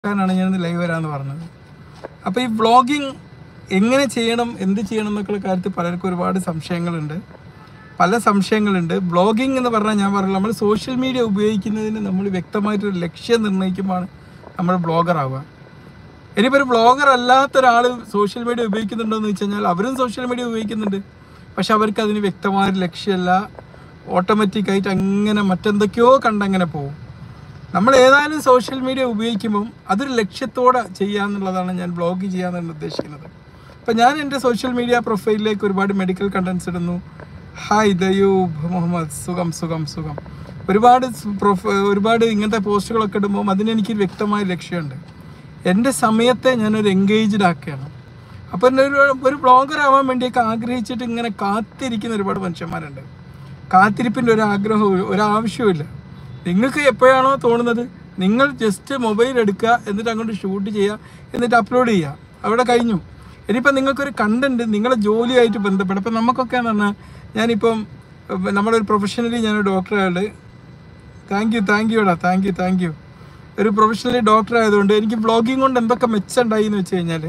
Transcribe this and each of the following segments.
ാണ് ഞാൻ ലൈവ് വരാമെന്ന് പറഞ്ഞത് അപ്പോൾ ഈ വ്ളോഗിങ് എങ്ങനെ ചെയ്യണം എന്ത് ചെയ്യണം എന്നൊക്കെയുള്ള കാര്യത്തിൽ പലർക്കും ഒരുപാട് സംശയങ്ങളുണ്ട് പല സംശയങ്ങളുണ്ട് ബ്ലോഗിംഗ് എന്ന് പറഞ്ഞാൽ ഞാൻ പറഞ്ഞു നമ്മൾ സോഷ്യൽ മീഡിയ ഉപയോഗിക്കുന്നതിന് നമ്മൾ വ്യക്തമായിട്ടൊരു ലക്ഷ്യം നിർണ്ണയിക്കുമ്പോൾ നമ്മൾ ബ്ലോഗർ ആവുക ഇനിയിപ്പോൾ ഒരു ബ്ലോഗർ അല്ലാത്ത ഒരാൾ സോഷ്യൽ മീഡിയ ഉപയോഗിക്കുന്നുണ്ടോ എന്ന് വെച്ച് കഴിഞ്ഞാൽ അവരും സോഷ്യൽ മീഡിയ ഉപയോഗിക്കുന്നുണ്ട് പക്ഷെ അവർക്ക് അതിന് വ്യക്തമായ ലക്ഷ്യമല്ല ഓട്ടോമാറ്റിക്കായിട്ട് അങ്ങനെ മറ്റെന്തൊക്കെയോ കണ്ടങ്ങനെ പോകും നമ്മൾ ഏതായാലും സോഷ്യൽ മീഡിയ ഉപയോഗിക്കുമ്പം അതൊരു ലക്ഷ്യത്തോടെ ചെയ്യാന്നുള്ളതാണ് ഞാൻ ബ്ലോഗ് ചെയ്യാന്നാണ് ഉദ്ദേശിക്കുന്നത് അപ്പം ഞാൻ എൻ്റെ സോഷ്യൽ മീഡിയ പ്രൊഫൈലിലേക്ക് ഒരുപാട് മെഡിക്കൽ കണ്ടൻസ് ഇടുന്നു ഹായ് ദയൂബ് മുഹമ്മദ് സുഖം സുഖം സുഖം ഒരുപാട് സ് പ്രൊഫ ഒരുപാട് ഇങ്ങനത്തെ പോസ്റ്റുകളൊക്കെ ഇടുമ്പോൾ അതിന് എനിക്കൊരു വ്യക്തമായ ലക്ഷ്യമുണ്ട് എൻ്റെ സമയത്തെ ഞാനൊരു എൻഗേജ്ഡ് ആക്കുകയാണ് അപ്പോൾ എന്നെ ഒരു ഒരു ബ്ലോഗർ ആവാൻ വേണ്ടിയൊക്കെ ആഗ്രഹിച്ചിട്ട് ഇങ്ങനെ കാത്തിരിക്കുന്ന ഒരുപാട് മനുഷ്യന്മാരുണ്ട് കാത്തിരിപ്പിൻ്റെ ഒരു ആഗ്രഹവും ഒരു ആവശ്യവുമില്ല നിങ്ങൾക്ക് എപ്പോഴാണോ തോന്നുന്നത് നിങ്ങൾ ജസ്റ്റ് മൊബൈൽ എടുക്കുക എന്നിട്ട് അങ്ങോട്ട് ഷൂട്ട് ചെയ്യുക എന്നിട്ട് അപ്ലോഡ് ചെയ്യുക അവിടെ കഴിഞ്ഞു ഇനിയിപ്പോൾ നിങ്ങൾക്കൊരു കണ്ടന്റ് നിങ്ങളെ ജോലിയായിട്ട് ബന്ധപ്പെട്ട് അപ്പം നമുക്കൊക്കെ എന്ന് പറഞ്ഞാൽ ഞാനിപ്പം ഉം, നമ്മളൊരു പ്രൊഫഷണലി ഞാനൊരു ഡോക്ടറായത് താങ്ക് യു താങ്ക് യുടാ താങ്ക് യു താങ്ക് യു ഒരു പ്രൊഫഷണലി ഡോക്ടർ ആയതുകൊണ്ട് എനിക്ക് വ്ളോഗിങ് കൊണ്ട് എന്തൊക്കെ മെച്ചമുണ്ടായി എന്ന് വെച്ച് കഴിഞ്ഞാൽ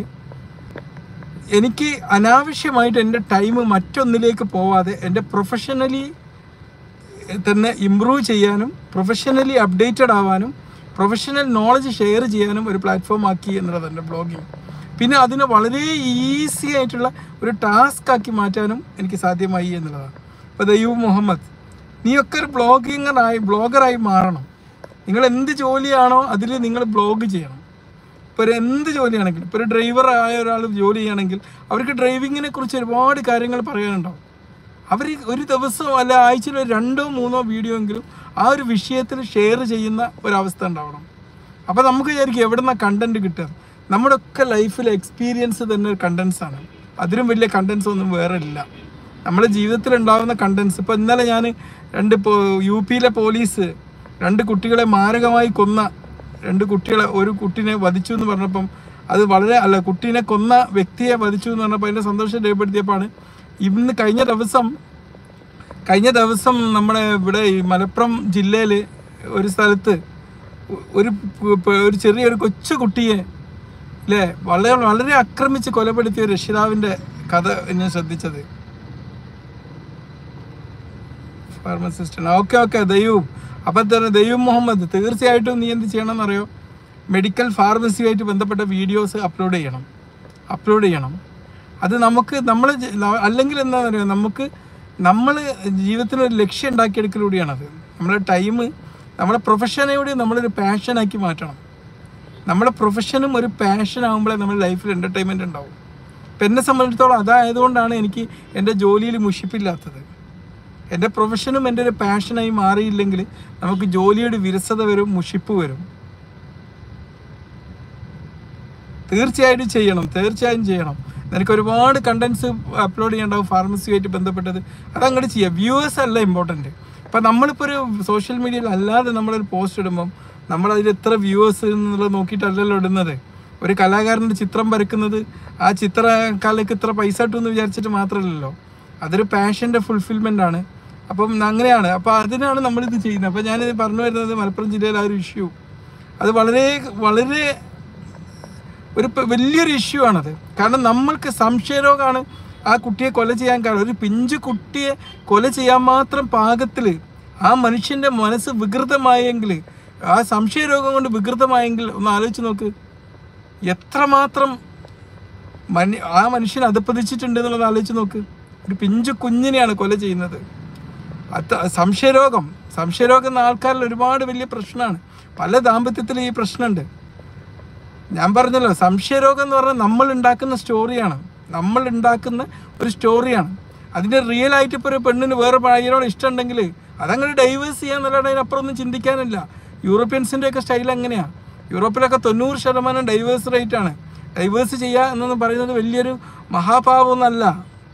എനിക്ക് അനാവശ്യമായിട്ട് എൻ്റെ ടൈം മറ്റൊന്നിലേക്ക് പോവാതെ എൻ്റെ പ്രൊഫഷണലി തന്നെ ഇമ്പ്രൂവ് ചെയ്യാനും പ്രൊഫഷണലി അപ്ഡേറ്റഡ് ആവാനും പ്രൊഫഷണൽ നോളജ് ഷെയർ ചെയ്യാനും ഒരു പ്ലാറ്റ്ഫോം ആക്കി എന്നുള്ളത് എൻ്റെ ബ്ലോഗിങ് പിന്നെ അതിനെ വളരെ ഈസി ആയിട്ടുള്ള ഒരു ടാസ്ക് ആക്കി മാറ്റാനും എനിക്ക് സാധ്യമായി എന്നുള്ളതാണ് അപ്പോൾ ദയ്യൂബ് മുഹമ്മദ് നീയൊക്കെ ഒരു ബ്ലോഗിങ്ങറായി ബ്ലോഗറായി മാറണം നിങ്ങൾ എന്ത് ജോലിയാണോ അതിൽ നിങ്ങൾ ബ്ലോഗ് ചെയ്യണം ഇപ്പോൾ ഒരു എന്ത് ജോലിയാണെങ്കിലും ഇപ്പോൾ ഒരു ഡ്രൈവർ ആയ ഒരാൾ ജോലി ചെയ്യണമെങ്കിൽ അവർക്ക് ഡ്രൈവിങ്ങിനെ കുറിച്ച് ഒരുപാട് കാര്യങ്ങൾ പറയാനുണ്ടാവും അവർ ഒരു ദിവസം അല്ല ആഴ്ചയിൽ ഒരു രണ്ടോ മൂന്നോ വീഡിയോ എങ്കിലും ആ ഒരു വിഷയത്തിൽ ഷെയർ ചെയ്യുന്ന ഒരവസ്ഥ ഉണ്ടാവണം അപ്പോൾ നമുക്ക് വിചാരിക്കും എവിടെ നിന്നാണ് കണ്ടന്റ് കിട്ടുക നമ്മുടെ ഒക്കെ ലൈഫിലെ എക്സ്പീരിയൻസ് തന്നെ ഒരു കണ്ടൻസ് ആണ് അതിലും വലിയ കണ്ടൻസ് ഒന്നും വേറെ ഇല്ല നമ്മുടെ ജീവിതത്തിൽ ഉണ്ടാകുന്ന കണ്ടൻസ് ഇപ്പോൾ ഇന്നലെ ഞാൻ രണ്ട് ഇപ്പോൾ യു പിയിലെ പോലീസ് രണ്ട് കുട്ടികളെ മാരകമായി കൊന്ന രണ്ട് കുട്ടികളെ ഒരു കുട്ടീനെ വധിച്ചു എന്ന് പറഞ്ഞപ്പം അത് വളരെ അല്ല കുട്ടീനെ കൊന്ന വ്യക്തിയെ വധിച്ചു എന്ന് പറഞ്ഞപ്പോൾ അതിൻ്റെ സന്തോഷം രേഖപ്പെടുത്തിയപ്പോഴാണ് ഇന്ന് കഴിഞ്ഞ ദിവസം കഴിഞ്ഞ ദിവസം നമ്മുടെ ഇവിടെ ഈ മലപ്പുറം ജില്ലയിൽ ഒരു സ്ഥലത്ത് ഒരു പ് പ് ഒരു ചെറിയൊരു കൊച്ചു കുട്ടിയെ അല്ലേ വളരെ വളരെ ആക്രമിച്ച് കൊലപ്പെടുത്തിയ ഒരു രക്ഷിതാവിൻ്റെ കഥ ഞാൻ ശ്രദ്ധിച്ചത് ഫാർമസിസ്റ്റ് ഓക്കെ ഓക്കെ ദയ്യൂബ് അപ്പം തന്നെ ദയ്യൂബ് മുഹമ്മദ് തീർച്ചയായിട്ടും നീ എന്ത് ചെയ്യണം അറിയോ മെഡിക്കൽ ഫാർമസിയുമായിട്ട് ബന്ധപ്പെട്ട വീഡിയോസ് അപ്ലോഡ് ചെയ്യണം അപ്ലോഡ് ചെയ്യണം അത് നമുക്ക് നമ്മൾ അല്ലെങ്കിൽ എന്താണെന്ന് അറിയോ നമുക്ക് നമ്മൾ ജീവിതത്തിൽ ഒരു ലക്ഷ്യം ഉണ്ടാക്കിയെടുക്കലൂടെയാണത് നമ്മുടെ ടൈം നമ്മുടെ പ്രൊഫഷനെ കൂടി നമ്മളൊരു പാഷനാക്കി മാറ്റണം നമ്മുടെ പ്രൊഫഷനും ഒരു പാഷൻ ആകുമ്പോഴേ നമ്മുടെ ലൈഫിൽ എൻ്റർടൈൻമെൻറ്റ് ഉണ്ടാവും ഇപ്പം എന്നെ സംബന്ധിച്ചിടത്തോളം അതായതുകൊണ്ടാണ് എനിക്ക് എൻ്റെ ജോലിയിൽ മുഷിപ്പില്ലാത്തത് എൻ്റെ പ്രൊഫഷനും എൻ്റെ ഒരു പാഷനായി മാറിയില്ലെങ്കിൽ നമുക്ക് ജോലിയുടെ വിരസത വരും മുഷിപ്പ് വരും തീർച്ചയായിട്ടും ചെയ്യണം തീർച്ചയായും ചെയ്യണം നിനക്ക് ഒരുപാട് കണ്ടൻസ് അപ്ലോഡ് ചെയ്യണ്ടാവും ഫാർമസിയുമായിട്ട് ബന്ധപ്പെട്ടത് അതങ്ങോട്ട് ചെയ്യാം വ്യൂവേഴ്സ് അല്ല ഇമ്പോർട്ടൻറ്റ് ഇപ്പം നമ്മളിപ്പോൾ ഒരു സോഷ്യൽ മീഡിയയിൽ അല്ലാതെ നമ്മളൊരു പോസ്റ്റ് ഇടുമ്പം നമ്മളതിൽ എത്ര വ്യൂവേഴ്സ് എന്നുള്ളത് നോക്കിയിട്ടല്ലല്ലോ ഇടുന്നത് ഒരു കലാകാരൻ്റെ ചിത്രം വരയ്ക്കുന്നത് ആ ചിത്രകലയ്ക്ക് ഇത്ര പൈസ കിട്ടുമെന്ന് വിചാരിച്ചിട്ട് മാത്രമല്ലല്ലോ അതൊരു പാഷൻ്റെ ഫുൾഫിൽമെൻ്റ് ആണ് അപ്പം അങ്ങനെയാണ് അപ്പോൾ അതിനാണ് നമ്മളിത് ചെയ്യുന്നത് അപ്പോൾ ഞാനിത് പറഞ്ഞു വരുന്നത് മലപ്പുറം ജില്ലയിലെ ആ ഒരു ഇഷ്യൂ അത് വളരെ വളരെ ഒരു പ- വലിയൊരു ഇഷ്യൂ ആണത് കാരണം നമ്മൾക്ക് സംശയരോഗമാണ് ആ കുട്ടിയെ കൊല ചെയ്യാൻ കാരണം ഒരു പിഞ്ചു കുട്ടിയെ കൊല ചെയ്യാൻ മാത്രം പാകത്തിൽ ആ മനുഷ്യൻ്റെ മനസ്സ് വികൃതമായെങ്കിൽ ആ സംശയരോഗം കൊണ്ട് വികൃതമായെങ്കിൽ ഒന്ന് ആലോചിച്ച് നോക്ക് എത്രമാത്രം മനു ആ മനുഷ്യൻ അധപ്പതിച്ചിട്ടുണ്ട് എന്നുള്ളത് ആലോചിച്ച് നോക്ക് ഒരു പിഞ്ചു കുഞ്ഞിനെയാണ് കൊല ചെയ്യുന്നത് അത് സംശയരോഗം സംശയരോഗം എന്ന ആൾക്കാരിൽ ഒരുപാട് വലിയ പ്രശ്നമാണ് പല ദാമ്പത്യത്തിലും ഈ പ്രശ്നമുണ്ട് ഞാൻ പറഞ്ഞല്ലോ സംശയരോഗം എന്ന് പറഞ്ഞാൽ നമ്മൾ ഉണ്ടാക്കുന്ന സ്റ്റോറിയാണ് നമ്മൾ ഉണ്ടാക്കുന്ന ഒരു സ്റ്റോറിയാണ് അതിൻ്റെ റിയൽ ആയിട്ട് ഇപ്പോൾ ഒരു പെണ്ണിന് വേറെ പയ്യനോട് ഇഷ്ടമുണ്ടെങ്കിൽ അതങ്ങനെ ഡൈവേഴ്സ് ചെയ്യാന്നല്ലാണ്ട് അതിനപ്പുറം ഒന്നും ചിന്തിക്കാനില്ല യൂറോപ്യൻസിൻ്റെ ഒക്കെ സ്റ്റൈൽ എങ്ങനെയാണ് യൂറോപ്പിലൊക്കെ തൊണ്ണൂറ് ശതമാനം ഡൈവേഴ്സ് റേറ്റ് ആണ് ഡൈവേഴ്സ് ചെയ്യുക എന്നൊന്നും പറയുന്നത് വലിയൊരു മഹാപാപമൊന്നല്ല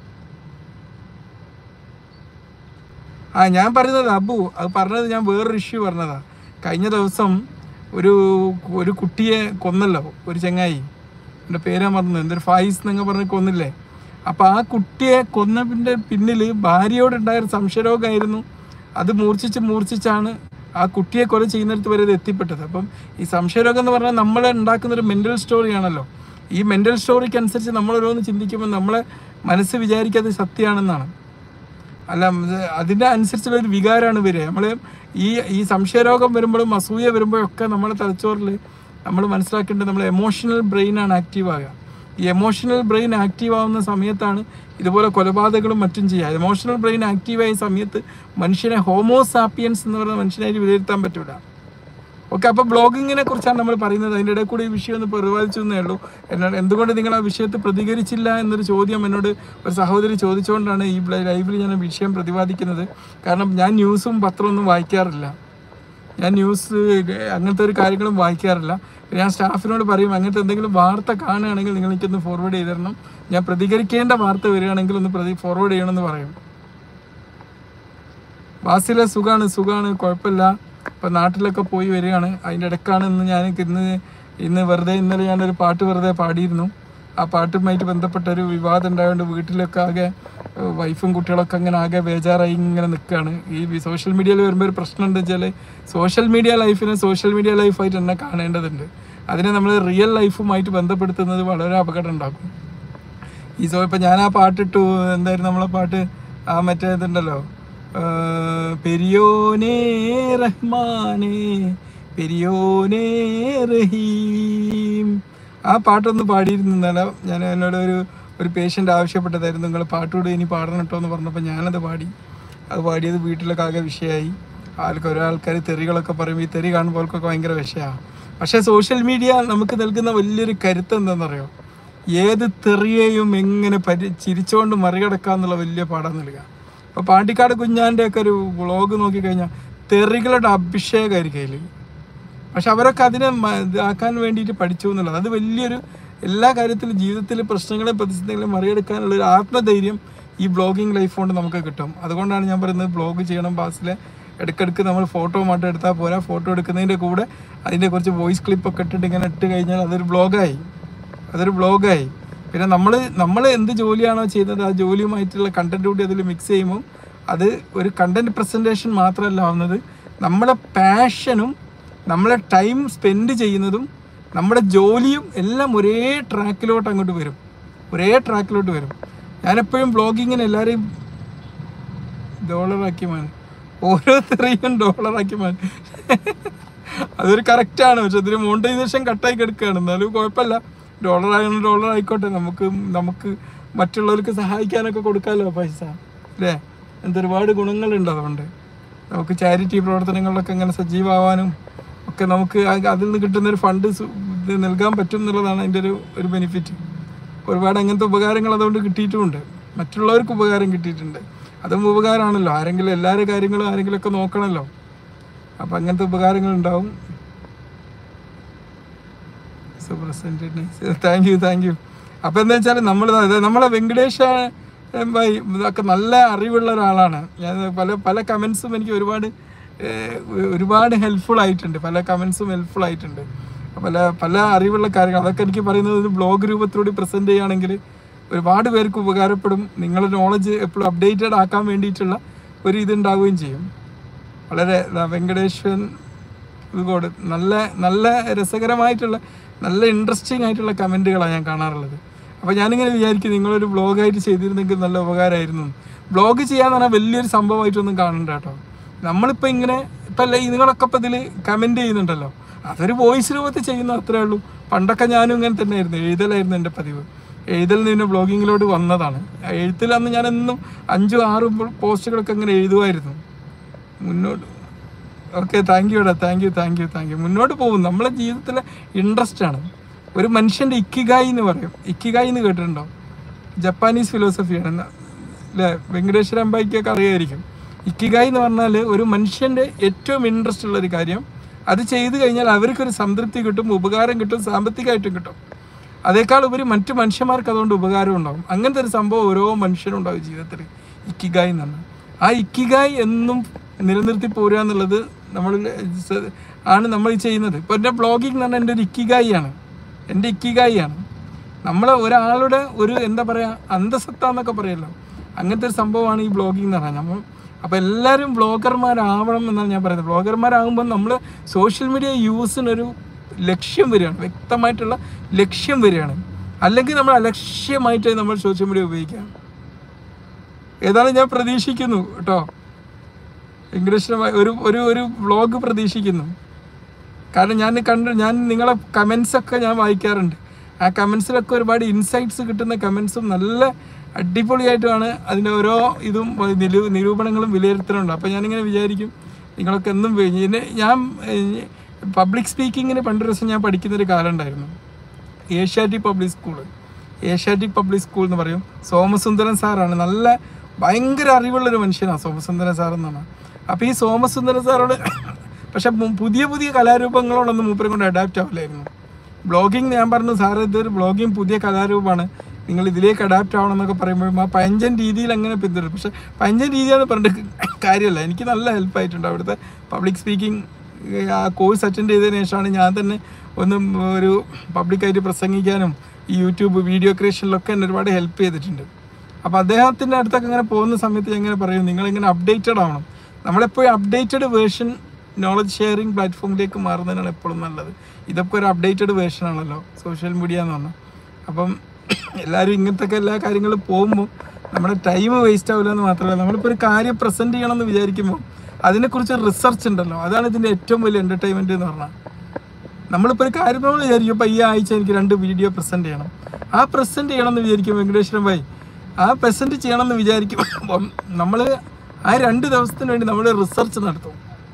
ആ ഞാൻ പറയുന്നത് അബു അത് പറഞ്ഞത് ഞാൻ വേറൊരു ഇഷ്യൂ പറഞ്ഞതാ കഴിഞ്ഞ ദിവസം ഒരു ഒരു കുട്ടിയെ കൊന്നല്ലോ ഒരു ചങ്ങായി എൻ്റെ പേരാ മറന്നു എന്തൊരു ഫായിസ് എന്നൊക്കെ പറഞ്ഞ് കൊന്നില്ലേ അപ്പോൾ ആ കുട്ടിയെ കൊന്നതിൻ്റെ പിന്നിൽ ഭാര്യയോടുണ്ടായ ഒരു സംശയരോഗമായിരുന്നു അത് മൂർച്ഛിച്ച് മൂർച്ഛിച്ചാണ് ആ കുട്ടിയെ കൊല ചെയ്യുന്നിടത്ത് വരെ ഇത് എത്തിപ്പെട്ടത് അപ്പം ഈ സംശയരോഗം എന്ന് പറഞ്ഞാൽ നമ്മൾ ഉണ്ടാക്കുന്ന ഒരു മെൻ്റൽ സ്റ്റോറിയാണല്ലോ ഈ മെൻ്റൽ സ്റ്റോറിക്ക് അനുസരിച്ച് നമ്മൾ ഓരോന്ന് ചിന്തിക്കുമ്പോൾ നമ്മളെ മനസ്സ് വിചാരിക്കാതെ സത്യമാണെന്നാണ് അല്ല ഇത് അതിൻ്റെ അനുസരിച്ചുള്ള ഒരു വികാരമാണ് വരിക നമ്മൾ ഈ ഈ സംശയരോഗം വരുമ്പോഴും അസൂയ വരുമ്പോഴും ഒക്കെ നമ്മുടെ തലച്ചോറിൽ നമ്മൾ മനസ്സിലാക്കേണ്ടത് നമ്മൾ എമോഷണൽ ബ്രെയിനാണ് ആക്റ്റീവ് ആകുക ഈ എമോഷണൽ ബ്രെയിൻ ആക്റ്റീവ് ആവുന്ന സമയത്താണ് ഇതുപോലെ കൊലപാതകങ്ങളും മറ്റും ചെയ്യുക എമോഷണൽ ബ്രെയിൻ ആക്റ്റീവ് ആയ സമയത്ത് മനുഷ്യനെ ഹോമോസാപ്പിയൻസ് എന്ന് പറയുന്ന മനുഷ്യനായിട്ട് വിലയിരുത്താൻ പറ്റൂല ഓക്കെ അപ്പോൾ ബ്ലോഗിങ്ങിനെ കുറിച്ചാണ് നമ്മൾ പറയുന്നത് അതിൻ്റെ ഇടയിൽ കൂടി ഈ വിഷയം ഒന്ന് പ്രതിപാദിച്ചു എന്നേ ഉള്ളൂ എന്നോട് എന്തുകൊണ്ട് നിങ്ങൾ ആ വിഷയത്തിൽ പ്രതികരിച്ചില്ല എന്നൊരു ചോദ്യം എന്നോട് ഒരു സഹോദരി ചോദിച്ചുകൊണ്ടാണ് ഈ ലൈവിൽ ഞാൻ ആ വിഷയം പ്രതിപാദിക്കുന്നത് കാരണം ഞാൻ ന്യൂസും പത്രമൊന്നും വായിക്കാറില്ല ഞാൻ ന്യൂസ് അങ്ങനത്തെ ഒരു കാര്യങ്ങളും വായിക്കാറില്ല ഞാൻ സ്റ്റാഫിനോട് പറയും അങ്ങനത്തെ എന്തെങ്കിലും വാർത്ത കാണുകയാണെങ്കിൽ നിങ്ങൾ എനിക്കൊന്ന് ഫോർവേഡ് ചെയ്ത് തരണം ഞാൻ പ്രതികരിക്കേണ്ട വാർത്ത വരികയാണെങ്കിൽ ഒന്ന് പ്രതി ഫോർവേഡ് ചെയ്യണമെന്ന് പറയും ബാസിലെ സുഖാണ് സുഖാണ് കുഴപ്പമില്ല ഇപ്പം നാട്ടിലൊക്കെ പോയി വരികയാണ് അതിൻ്റെ ഇടയ്ക്കാണ് ഇന്ന് ഞാൻ ഇന്ന് ഇന്ന് വെറുതെ ഇന്നലെ ഞാനൊരു പാട്ട് വെറുതെ പാടിയിരുന്നു ആ പാട്ടുമായിട്ട് ബന്ധപ്പെട്ട ഒരു വിവാദം ഉണ്ടായതുകൊണ്ട് വീട്ടിലൊക്കെ ആകെ ഏഹ്, വൈഫും കുട്ടികളൊക്കെ അങ്ങനെ ആകെ ബേജാറായി ഇങ്ങനെ നിൽക്കുകയാണ് ഈ സോഷ്യൽ മീഡിയയിൽ വരുമ്പോൾ ഒരു പ്രശ്നം എന്താ വെച്ചാൽ സോഷ്യൽ മീഡിയ ലൈഫിനെ സോഷ്യൽ മീഡിയ ലൈഫായിട്ട് തന്നെ കാണേണ്ടതുണ്ട് അതിനെ നമ്മൾ റിയൽ ലൈഫുമായിട്ട് ബന്ധപ്പെടുത്തുന്നത് വളരെ അപകടം ഉണ്ടാക്കും ഈ സോ ഇപ്പം ഞാൻ ആ പാട്ടിട്ടു എന്തായിരുന്നു നമ്മളെ പാട്ട് ആ മറ്റേ ഇതുണ്ടല്ലോ ആ, പെരിയോനേ റഹ്മാനേ പെരിയോനേ റഹീം ആ പാട്ടൊന്ന് പാടിയിരുന്നു ഇന്നലെ ഞാൻ എന്നോട് ഒരു ഒരു പേഷ്യൻ്റ് ആവശ്യപ്പെട്ടതായിരുന്നു നിങ്ങൾ പാട്ടുകൂടെ ഇനി പാടണം കേട്ടോ എന്ന് പറഞ്ഞപ്പോൾ ഞാനത് പാടി അത് പാടിയത് വീട്ടിലൊക്കെ ആകെ വിഷയമായി ആൾക്ക് ഓരോ ആൾക്കാർ തെറികളൊക്കെ പറയുമ്പോൾ ഈ തെറി കാണുമ്പോൾ അവർക്കൊക്കെ ഭയങ്കര വിഷയമാണ് പക്ഷേ സോഷ്യൽ മീഡിയ നമുക്ക് നൽകുന്ന വലിയൊരു കരുത്ത് എന്താണെന്നറിയോ ഏത് തെറിയെയും എങ്ങനെ പരി ചിരിച്ചുകൊണ്ട് മറികടക്കാന്നുള്ള വലിയ പാഠം നൽകുക ഇപ്പോൾ പാണ്ടിക്കാട് കുഞ്ഞാൻ്റെ ഒക്കെ ഒരു വ്ളോഗ് നോക്കിക്കഴിഞ്ഞാൽ തെറികളുടെ അഭിഷേകമായിരിക്കും അതിൽ പക്ഷെ അവരൊക്കെ അതിനെ മ- ഇതാക്കാൻ വേണ്ടിയിട്ട് പഠിച്ചു എന്നുള്ളത് അത് വലിയൊരു എല്ലാ കാര്യത്തിലും ജീവിതത്തിലെ പ്രശ്നങ്ങളെ പ്രതിസന്ധികളെ മറികടക്കാനുള്ള ഒരു ആത്മധൈര്യം ഈ ബ്ലോഗിങ് ലൈഫ് കൊണ്ട് നമുക്ക് കിട്ടും അതുകൊണ്ടാണ് ഞാൻ പറയുന്നത് ബ്ലോഗ് ചെയ്യണം ബാസിലെ ഇടയ്ക്കിടയ്ക്ക് നമ്മൾ ഫോട്ടോ മാത്രം എടുത്താൽ പോരാ ഫോട്ടോ എടുക്കുന്നതിൻ്റെ കൂടെ അതിൻ്റെ കുറച്ച് വോയിസ് ക്ലിപ്പൊക്കെ ഇട്ടിട്ട് ഇങ്ങനെ ഇട്ട് കഴിഞ്ഞാൽ അതൊരു ബ്ലോഗായി അതൊരു ബ്ലോഗായി പിന്നെ നമ്മൾ നമ്മൾ എന്ത് ജോലിയാണോ ചെയ്യുന്നത് ആ ജോലിയുമായിട്ടുള്ള കണ്ടന്റ് കൂടി അതിൽ മിക്സ് ചെയ്യുമ്പോൾ അത് ഒരു കണ്ടന്റ് പ്രസൻറ്റേഷൻ മാത്രമല്ല ആവുന്നത് നമ്മളെ പാഷനും നമ്മളെ ടൈം സ്പെൻഡ് ചെയ്യുന്നതും നമ്മുടെ ജോലിയും എല്ലാം ഒരേ ട്രാക്കിലോട്ട് അങ്ങോട്ട് വരും ഒരേ ട്രാക്കിലോട്ട് വരും ഞാനെപ്പോഴും ബ്ലോഗിങ്ങിന് എല്ലാവരെയും ഡോളറാക്കി മാറ്റി ഓരോരുത്തരെയും ഡോളറാക്കി മാറ്റി അതൊരു കറക്റ്റാണ് പക്ഷെ അതിന് മോണിറ്റൈസേഷൻ കട്ടായി കിടക്കുകയാണ് എന്നാലും കുഴപ്പമില്ല ഡോളർ ആയതുകൊണ്ട് ഡോളർ ആയിക്കോട്ടെ നമുക്ക് നമുക്ക് മറ്റുള്ളവർക്ക് സഹായിക്കാനൊക്കെ കൊടുക്കാമല്ലോ പൈസ അല്ലേ എന്ത് ഒരുപാട് ഗുണങ്ങളുണ്ട് അതുകൊണ്ട് നമുക്ക് ചാരിറ്റി പ്രവർത്തനങ്ങളിലൊക്കെ ഇങ്ങനെ സജീവമാവാനും ഒക്കെ നമുക്ക് ആ- അതിൽ നിന്ന് കിട്ടുന്ന ഒരു ഫണ്ട് സു- ഇത് നൽകാൻ പറ്റും എന്നുള്ളതാണ് അതിൻ്റെ ഒരു ഒരു ബെനിഫിറ്റ് ഒരുപാട് അങ്ങനത്തെ ഉപകാരങ്ങൾ അതുകൊണ്ട് കിട്ടിയിട്ടുമുണ്ട് മറ്റുള്ളവർക്ക് ഉപകാരം കിട്ടിയിട്ടുണ്ട് അതും ഉപകാരമാണല്ലോ ആരെങ്കിലും എല്ലാവരുടെ കാര്യങ്ങളും ആരെങ്കിലുമൊക്കെ നോക്കണമല്ലോ അപ്പം അങ്ങനത്തെ ഉപകാരങ്ങൾ ഉണ്ടാവും താങ്ക് യു താങ്ക് യു അപ്പം എന്താ വെച്ചാൽ നമ്മൾ നമ്മളെ വെങ്കടേഷ ഏം, ഭായ് ഇതൊക്കെ നല്ല അറിവുള്ള ഒരാളാണ് ഞാൻ പല പല കമൻസും എനിക്ക് ഒരുപാട് ഏഹ്, ഒരുപാട് ഹെൽപ്ഫുൾ ആയിട്ടുണ്ട് പല കമൻസും ഹെൽപ്ഫുൾ ആയിട്ടുണ്ട് പല പല അറിവുള്ള കാര്യങ്ങൾ അതൊക്കെ എനിക്ക് പറയുന്നത് ഒരു ബ്ലോഗ് രൂപത്തിലൂടെ പ്രസൻറ്റ് ചെയ്യുകയാണെങ്കിൽ ഒരുപാട് പേർക്ക് ഉപകാരപ്പെടും നിങ്ങളുടെ നോളജ് എപ്പോഴും അപ്ഡേറ്റഡ് ആക്കാൻ വേണ്ടിയിട്ടുള്ള ഒരു ഇതുണ്ടാവുകയും ചെയ്യും വളരെ ദാ വെങ്കടേശ്വരൻ ഇതുകൊണ്ട് നല്ല നല്ല രസകരമായിട്ടുള്ള നല്ല ഇൻട്രസ്റ്റിംഗ് ആയിട്ടുള്ള കമൻറ്റുകളാണ് ഞാൻ കാണാറുള്ളത് അപ്പോൾ ഞാനിങ്ങനെ വിചാരിക്കും നിങ്ങളൊരു ബ്ലോഗായിട്ട് ചെയ്തിരുന്നെങ്കിൽ നല്ല ഉപകാരമായിരുന്നു ബ്ലോഗ് ചെയ്യാന്ന് പറഞ്ഞാൽ വലിയൊരു സംഭവമായിട്ടൊന്നും കാണണ്ട കേട്ടോ നമ്മളിപ്പോൾ ഇങ്ങനെ ഇപ്പം അല്ല ഈ നിങ്ങളൊക്കെ ഇപ്പം ഇതിൽ കമൻറ്റ് ചെയ്യുന്നുണ്ടല്ലോ അതൊരു വോയിസ് രൂപത്തിൽ ചെയ്യുന്ന അത്രേ ഉള്ളൂ പണ്ടൊക്കെ ഞാനും ഇങ്ങനെ തന്നെയായിരുന്നു എഴുതലായിരുന്നു എൻ്റെ പതിവ് എഴുതൽ നിന്ന് ബ്ലോഗിങ്ങിലോട്ട് വന്നതാണ് ആ എഴുത്തിൽ അന്ന് ഞാൻ എന്നും അഞ്ചും ആറും പോസ്റ്റുകളൊക്കെ ഇങ്ങനെ എഴുതുമായിരുന്നു മുന്നോട്ട് ഓക്കെ താങ്ക് യുടാ thank you thank you thank you മുന്നോട്ട് പോകും നമ്മളെ ജീവിതത്തിലെ ഇൻട്രസ്റ്റ് ആണ് ഒരു മനുഷ്യൻ്റെ ഇക്കിഗായി എന്ന് പറയും ഇക്കിഗായി എന്ന് കേട്ടിട്ടുണ്ടോ ജപ്പാനീസ് ഫിലോസഫിയാണ് ന- അല്ലേ വെങ്കടേശ്വര അമ്പായിക്കൊക്കെ അറിയായിരിക്കും ഇക്കിഗായി എന്ന് പറഞ്ഞാൽ ഒരു മനുഷ്യൻ്റെ ഏറ്റവും ഇൻട്രസ്റ്റ് ഉള്ള ഒരു കാര്യം അത് ചെയ്തു കഴിഞ്ഞാൽ അവർക്കൊരു സംതൃപ്തി കിട്ടും ഉപകാരം കിട്ടും സാമ്പത്തികമായിട്ടും കിട്ടും അതേക്കാൾ ഉപരി മറ്റു മനുഷ്യന്മാർക്ക് അതുകൊണ്ട് ഉപകാരം ഉണ്ടാവും അങ്ങനത്തെ ഒരു സംഭവം ഓരോ മനുഷ്യനും ഉണ്ടാവും ജീവിതത്തിൽ ഇക്കിഗായി എന്ന് പറഞ്ഞാൽ ആ ഇക്കിഗായി എന്നും നിലനിർത്തി പോരുക എന്നുള്ളത് നമ്മൾ ആണ് നമ്മൾ ഈ ചെയ്യുന്നത് ഇപ്പോൾ എൻ്റെ ബ്ലോഗിങ് എന്ന് പറഞ്ഞാൽ എൻ്റെ ഒരു ഇക്കിഗായി ആണ് എൻ്റെ ഇക്കിഗായി ആണ് നമ്മൾ ഒരാളുടെ ഒരു എന്താ പറയുക അന്തസത്ത എന്നൊക്കെ പറയല്ലോ അങ്ങനത്തെ ഒരു സംഭവമാണ് ഈ ബ്ലോഗിംഗ് എന്ന് പറഞ്ഞാൽ നമ്മൾ അപ്പോൾ എല്ലാവരും ബ്ലോഗർമാരാവണം എന്നാണ് ഞാൻ പറയുന്നത് ബ്ലോഗർമാരാകുമ്പോൾ നമ്മൾ സോഷ്യൽ മീഡിയ യൂസിനൊരു ലക്ഷ്യം വരികയാണ് വ്യക്തമായിട്ടുള്ള ലക്ഷ്യം വരികയാണ് അല്ലെങ്കിൽ നമ്മൾ അലക്ഷ്യമായിട്ട് നമ്മൾ സോഷ്യൽ മീഡിയ ഉപയോഗിക്കാം ഏതായാലും ഞാൻ പ്രതീക്ഷിക്കുന്നു കേട്ടോ ഇംഗ്ലീഷിൽ ഒരു ഒരു ഒരു വ്ളോഗ് പ്രതീക്ഷിക്കുന്നു കാരണം ഞാൻ കണ്ട് ഞാൻ നിങ്ങളെ കമൻസ് ഒക്കെ ഞാൻ വായിക്കാറുണ്ട് ആ കമൻസിലൊക്കെ ഒരുപാട് ഇൻസൈറ്റ്സ് കിട്ടുന്ന കമൻസും നല്ല അടിപൊളിയായിട്ടുമാണ് അതിൻ്റെ ഓരോ ഇതും നിരൂ നിരൂപണങ്ങളും വിലയിരുത്തലുണ്ട് അപ്പോൾ ഞാനിങ്ങനെ വിചാരിക്കും നിങ്ങളൊക്കെ എന്നും വേ- ഇനി ഞാൻ പബ്ലിക് സ്പീക്കിങ്ങിന് പണ്ടൊരു ദിവസം ഞാൻ പഠിക്കുന്നൊരു കാലം ഉണ്ടായിരുന്നു Asiatic public school Asiatic public school എന്ന് പറയും സോമസുന്ദരൻ സാറാണ് നല്ല ഭയങ്കര അറിവുള്ളൊരു മനുഷ്യനാണ് സോമസുന്ദരൻ സാർ എന്നാണ് അപ്പോൾ ഈ സോമസുന്ദരൻ സാറോട് പക്ഷെ മു- പുതിയ പുതിയ കലാരൂപങ്ങളോടൊന്നും മൂപ്പരെ കൊണ്ട് അഡാപ്റ്റ് ആവില്ലായിരുന്നു ബ്ലോഗിങ് ഞാൻ പറഞ്ഞു സാറ് ഇതൊരു ബ്ലോഗിങ് പുതിയ കലാരൂപമാണ് നിങ്ങൾ ഇതിലേക്ക് അഡാപ്റ്റ് ആവണം എന്നൊക്കെ പറയുമ്പോഴും ആ പഞ്ചൻ രീതിയിൽ അങ്ങനെ പിന്തുടരും പക്ഷെ പഞ്ചൻ രീതിയാണ് പറഞ്ഞിട്ട് കാര്യമല്ല എനിക്ക് നല്ല ഹെൽപ്പായിട്ടുണ്ട് അവിടുത്തെ പബ്ലിക് സ്പീക്കിംഗ് ആ കോഴ്സ് അറ്റൻഡ് ചെയ്തതിന് ശേഷമാണ് ഞാൻ തന്നെ ഒന്നും ഒരു പബ്ലിക്കായിട്ട് പ്രസംഗിക്കാനും ഈ യൂട്യൂബ് വീഡിയോ ക്രിയേഷനിലൊക്കെ എന്നെ ഒരുപാട് ഹെൽപ്പ് ചെയ്തിട്ടുണ്ട് അപ്പോൾ അദ്ദേഹത്തിൻ്റെ അടുത്തൊക്കെ ഇങ്ങനെ പോകുന്ന സമയത്ത് ഞാൻ ഇങ്ങനെ പറയും നിങ്ങളിങ്ങനെ അപ്ഡേറ്റഡ് ആവണം നമ്മളെപ്പോഴും അപ്ഡേറ്റഡ് വേർഷൻ നോളജ് ഷെയറിംഗ് പ്ലാറ്റ്ഫോമിലേക്ക് മാറുന്നതിനാണ് എപ്പോഴും നല്ലത് ഇതൊക്കെ ഒരു അപ്ഡേറ്റഡ് വേർഷൻ ആണല്ലോ സോഷ്യൽ മീഡിയ എന്ന് പറഞ്ഞാൽ അപ്പം എല്ലാവരും ഇങ്ങനത്തെ എല്ലാ കാര്യങ്ങളും പോകുമ്പോൾ നമ്മുടെ ടൈം വേസ്റ്റ് ആവില്ല എന്ന് മാത്രമല്ല നമ്മളിപ്പോൾ ഒരു കാര്യം പ്രസൻറ്റ് ചെയ്യണമെന്ന് വിചാരിക്കുമ്പോൾ അതിനെക്കുറിച്ച് റിസർച്ച് ഉണ്ടല്ലോ അതാണ് ഇതിൻ്റെ ഏറ്റവും വലിയ എൻ്റർടൈൻമെൻറ്റ് എന്ന് പറഞ്ഞാൽ നമ്മളിപ്പോൾ ഒരു കാര്യം നമ്മൾ വിചാരിക്കും ഇപ്പോൾ ഈ ആഴ്ച എനിക്ക് രണ്ട് വീഡിയോ പ്രസൻറ്റ് ചെയ്യണം ആ പ്രസൻറ്റ് ചെയ്യണമെന്ന് വിചാരിക്കും വെങ്കടേശ്വരൻ ഭായി ആ പ്രസൻറ്റ് ചെയ്യണമെന്ന് വിചാരിക്കുമ്പം നമ്മൾ ആ രണ്ട് ദിവസത്തിന് വേണ്ടി നമ്മൾ റിസർച്ച് നടത്തും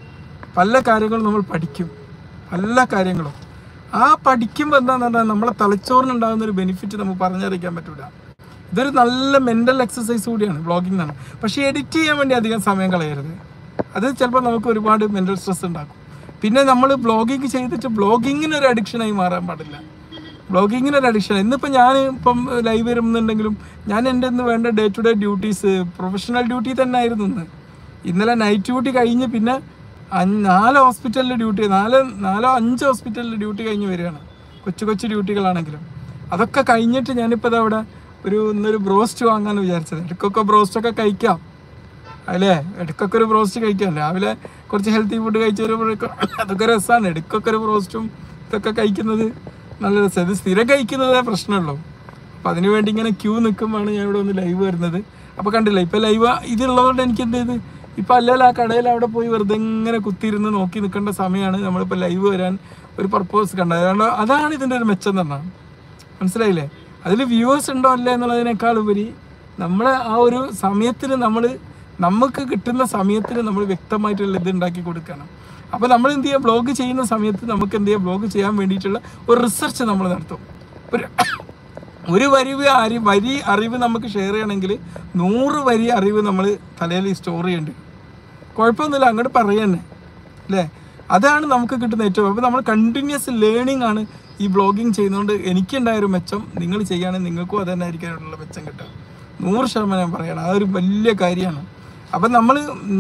പല കാര്യങ്ങളും നമ്മൾ പഠിക്കും പല കാര്യങ്ങളും ആ പഠിക്കുമ്പോൾ എന്താണെന്ന് പറഞ്ഞാൽ നമ്മളെ തലച്ചോറിനുണ്ടാകുന്ന ഒരു ബെനിഫിറ്റ് നമുക്ക് പറഞ്ഞറിയിക്കാൻ പറ്റില്ല ഇതൊരു നല്ല മെൻ്റൽ എക്സസൈസ് കൂടിയാണ് വ്ളോഗിംഗ് എന്നാണ് പക്ഷേ എഡിറ്റ് ചെയ്യാൻ വേണ്ടി അധികം സമയം കളയരുത് അത് ചിലപ്പോൾ നമുക്ക് ഒരുപാട് മെൻ്റൽ സ്ട്രെസ് ഉണ്ടാക്കും പിന്നെ നമ്മൾ ബ്ലോഗിങ് ചെയ്തിട്ട് ബ്ലോഗിങ്ങിന് ഒരു അഡിക്ഷനായി മാറാൻ പാടില്ല ബ്ലോഗിങ്ങിന് ഒരു അഡിക്ഷൻ ഇന്നിപ്പോൾ ഞാൻ ഇപ്പം ലൈവ് വരുന്നുണ്ടെങ്കിലും ഞാൻ എൻ്റെ ഇന്ന് വേണ്ട day to day duties professional duty തന്നെ ആയിരുന്നു ഇന്ന് ഇന്നലെ നൈറ്റ് ഡ്യൂട്ടി കഴിഞ്ഞ് പിന്നെ അഞ്ച് നാല് ഹോസ്പിറ്റലിൽ ഡ്യൂട്ടി നാല് നാലോ അഞ്ച് ഹോസ്പിറ്റലിൽ ഡ്യൂട്ടി കഴിഞ്ഞ് വരികയാണ് കൊച്ചു കൊച്ചു ഡ്യൂട്ടികളാണെങ്കിലും അതൊക്കെ കഴിഞ്ഞിട്ട് ഞാനിപ്പോൾ ഇതാ ഇവിടെ ഒരു ഇന്നൊരു ബ്രോസ്റ്റ് വാങ്ങാമെന്ന് വിചാരിച്ചത് ഇടയ്ക്കൊക്കെ ബ്രോസ്റ്റൊക്കെ കഴിക്കാം അല്ലേ ഇടയ്ക്കൊക്കെ ഒരു ബ്രോസ്റ്റ് കഴിക്കാം രാവിലെ കുറച്ച് ഹെൽത്തി ഫുഡ് കഴിച്ചവരൊക്കെ അതൊക്കെ രസമാണ് ഇടയ്ക്കൊക്കെ ഒരു ബ്രോസ്റ്റും ഇതൊക്കെ കഴിക്കുന്നത് നല്ല രസം ഇത് സ്ഥിരം കഴിക്കുന്നതേ പ്രശ്നമുള്ളൂ അപ്പോൾ അതിന് വേണ്ടി ഇങ്ങനെ ക്യൂ നിൽക്കുമ്പോഴാണ് ഞാൻ ഇവിടെ ഒന്ന് ലൈവ് വരുന്നത് അപ്പോൾ കണ്ടില്ല ഇപ്പോൾ ലൈവ് ഇതുള്ളതുകൊണ്ട് എനിക്ക് എന്ത് ചെയ്ത് ഇപ്പോൾ അല്ലല്ലോ ആ കടയിൽ അവിടെ പോയി വെറുതെ ഇങ്ങനെ കുത്തിയിരുന്ന് നോക്കി നിൽക്കേണ്ട സമയമാണ് നമ്മളിപ്പോൾ ലൈവ് വരാൻ ഒരു പർപ്പസ് കണ്ടത് അതുകൊണ്ട് അതാണ് ഇതിൻ്റെ ഒരു മെച്ചം എന്ന് പറഞ്ഞാൽ മനസ്സിലായില്ലേ അതിൽ വ്യൂവേഴ്സ് ഉണ്ടോ അല്ല എന്നുള്ളതിനേക്കാൾ ഉപരി നമ്മൾ ആ ഒരു സമയത്തിന് നമ്മൾ നമുക്ക് കിട്ടുന്ന സമയത്തിന് നമ്മൾ വ്യക്തമായിട്ടുള്ള ഇത് ഉണ്ടാക്കി കൊടുക്കണം അപ്പോൾ നമ്മൾ എന്ത് ചെയ്യുക ബ്ലോഗ് ചെയ്യുന്ന സമയത്ത് നമുക്ക് എന്ത് ചെയ്യുക ബ്ലോഗ് ചെയ്യാൻ വേണ്ടിയിട്ടുള്ള ഒരു റിസർച്ച് നമ്മൾ നടത്തും ഒരു ഒരു വരിവ് അരി വരി അറിവ് നമുക്ക് ഷെയർ ചെയ്യണമെങ്കിൽ നൂറ് വരി അറിവ് നമ്മൾ തലയിൽ സ്റ്റോർ ചെയ്യേണ്ടി വരും കുഴപ്പമൊന്നുമില്ല അങ്ങോട്ട് പറയന്നെ അല്ലേ അതാണ് നമുക്ക് കിട്ടുന്ന ഏറ്റവും അപ്പോൾ നമ്മൾ കണ്ടിന്യൂസ് ലേണിംഗ് ആണ് ഈ ബ്ലോഗിങ് ചെയ്യുന്നതുകൊണ്ട് എനിക്കുണ്ടായ ഒരു മെച്ചം നിങ്ങൾ ചെയ്യുകയാണെങ്കിൽ നിങ്ങൾക്കും അത് തന്നെ ആയിരിക്കാനുള്ള മെച്ചം കിട്ടുക നൂറ് ശതമാനം പറയണം അതൊരു വലിയ കാര്യമാണ് അപ്പം നമ്മൾ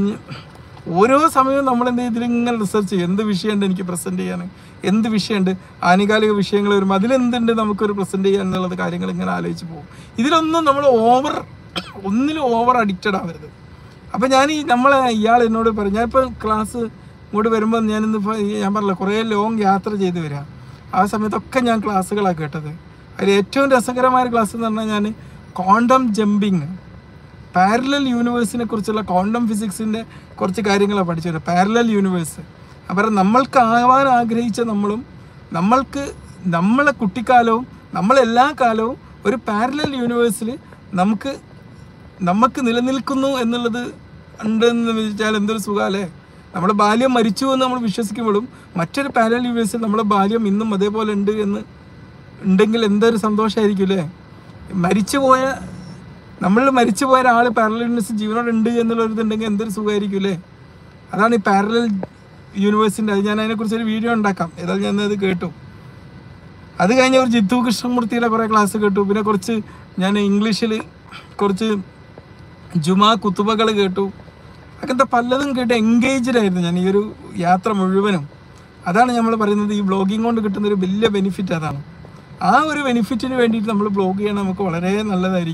ഓരോ സമയവും നമ്മൾ എന്ത് ചെയ്യും ഇതിലിങ്ങനെ റിസർച്ച് ചെയ്യും എന്ത് വിഷയമുണ്ട് എനിക്ക് പ്രസൻറ്റ് ചെയ്യാൻ എന്ത് വിഷയമുണ്ട് ആനുകാലിക വിഷയങ്ങൾ വരുമ്പോൾ അതിലെന്തുണ്ട് നമുക്കൊരു പ്രസൻറ്റ് ചെയ്യാൻ എന്നുള്ളത് കാര്യങ്ങൾ ഇങ്ങനെ ആലോചിച്ച് പോകും ഇതിലൊന്നും നമ്മൾ ഓവർ ഒന്നിലും ഓവർ അഡിക്റ്റഡ് ആവരുത് അപ്പം ഞാൻ ഈ നമ്മളെ ഇയാൾ എന്നോട് പറഞ്ഞു ഞാനിപ്പോൾ ക്ലാസ് ഇങ്ങോട്ട് വരുമ്പോൾ ഞാനിന്ന് ഇപ്പോൾ ഈ ഞാൻ പറഞ്ഞില്ല കുറേ ലോങ് യാത്ര ചെയ്ത് വരിക ആ സമയത്തൊക്കെ ഞാൻ ക്ലാസ്സുകളാണ് കേട്ടത് അതിൽ ഏറ്റവും രസകരമായ ക്ലാസ് എന്ന് പറഞ്ഞാൽ ഞാൻ ക്വാണ്ടം ജമ്പിങ് പാരലൽ യൂണിവേഴ്സിനെ കുറിച്ചുള്ള ക്വാണ്ടം ഫിസിക്സിൻ്റെ കുറച്ച് കാര്യങ്ങളാണ് പഠിച്ചത് പാരലൽ യൂണിവേഴ്സ് അപ്പം നമ്മൾക്ക് ആവാൻ ആഗ്രഹിച്ച നമ്മളും നമ്മൾക്ക് നമ്മളെ കുട്ടിക്കാലവും നമ്മളെല്ലാ കാലവും ഒരു പാരലൽ യൂണിവേഴ്സിൽ നമുക്ക് നമുക്ക് നിലനിൽക്കുന്നു എന്നുള്ളത് ഉണ്ടെന്ന് വെച്ചാൽ എന്തൊരു സുഖമല്ലേ നമ്മുടെ ബാല്യം മരിച്ചു എന്ന് നമ്മൾ വിശ്വസിക്കുമ്പോഴും മറ്റൊരു പാരലൽ യൂണിവേഴ്സിൽ നമ്മുടെ ബാല്യം ഇന്നും അതേപോലെ ഉണ്ട് എന്ന് ഉണ്ടെങ്കിൽ എന്തൊരു സന്തോഷമായിരിക്കും അല്ലേ മരിച്ചുപോയ നമ്മൾ മരിച്ചുപോയ ഒരാൾ പാരലൽ യൂണിവേഴ്സ് ജീവനോടെ ഉണ്ട് എന്നുള്ളൊരു ഇതുണ്ടെങ്കിൽ എന്തൊരു സുഖമായിരിക്കും അല്ലേ അതാണ് ഈ പാരലൽ യൂണിവേഴ്സിൻ്റെ അത് ഞാൻ അതിനെക്കുറിച്ച് ഒരു വീഡിയോ ഉണ്ടാക്കാം ഏതായാലും ഞാൻ അത് കേട്ടു അത് കഴിഞ്ഞ് ഒരു ജിത്തു കൃഷ്ണമൂർത്തിയുടെ കുറേ ക്ലാസ് കേട്ടു പിന്നെ കുറച്ച് ഞാൻ ഇംഗ്ലീഷിൽ കുറച്ച് ജുമാ കുത്തുബകൾ കേട്ടു അങ്ങനത്തെ പലതും കേട്ട് എൻഗേജ്ഡ് ആയിരുന്നു ഞാൻ ഈ ഒരു യാത്ര മുഴുവനും അതാണ് നമ്മൾ പറയുന്നത് ഈ ബ്ലോഗിങ് കൊണ്ട് കിട്ടുന്ന ഒരു വലിയ ബെനിഫിറ്റ് അതാണ് ആ ഒരു ബെനിഫിറ്റിന് വേണ്ടിയിട്ട് നമ്മൾ ബ്ലോഗ് ചെയ്യണം നമുക്ക് വളരെ നല്ലതായിരിക്കും